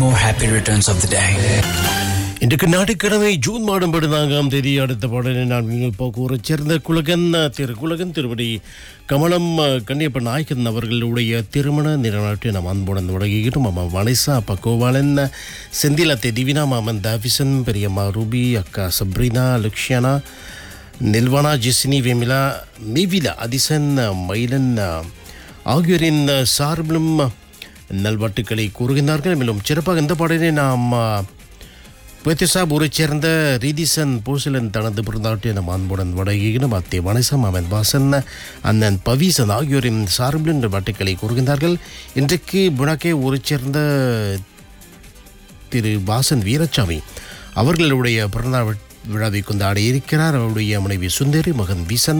more happy returns of the day. இன்றைக்கு ஞாயிற்றுக்கிழமை June மாதம் பதினான்காம் தேதி அடுத்த பாடலை நான் நீங்கள் போக்குவரத்து சேர்ந்த குலகன் திரு குலகன் திருவடி கமலம் கன்னியப்ப நாயக்கன் அவர்களுடைய திருமண நிலநாட்டை நாம் அன்புடன் தொடங்குகிறோம் மாமா வனிசா அப்பா கோபாலன் செந்திலத்தை திவினா மாமன் தாபிசன் பெரியம்மா ரூபி அக்கா சப்ரினா லக்ஷியானா நில்வானா ஜெசினி வெமிலா மிவிலா அதிசன் மயிலன் ஆகியோரின் சார்பிலும் நல்வாட்டுக்களை கூறுகின்றார்கள் மேலும் சிறப்பாக இந்த பாடலை நாம் பேத்திசாப் ஊரைச் சேர்ந்த ரீதிசன் பூசலன் தனது பிறந்தாட்டை நம் அன்புடன் வடகினும் அத்தே வனசம் அவன் வாசன் அண்ணன் பவீசன் ஆகியோரின் சார்பில் இந்த வாட்டுக்களை கூறுகின்றார்கள் இன்றைக்கு புனக்கே ஊரைச் சேர்ந்த திரு வாசன் வீரசாமி அவர்களுடைய பிறந்தநாள் விழாவை கொண்டாடி இருக்கிறார் அவருடைய மனைவி சுந்தரி மகன் வீசன்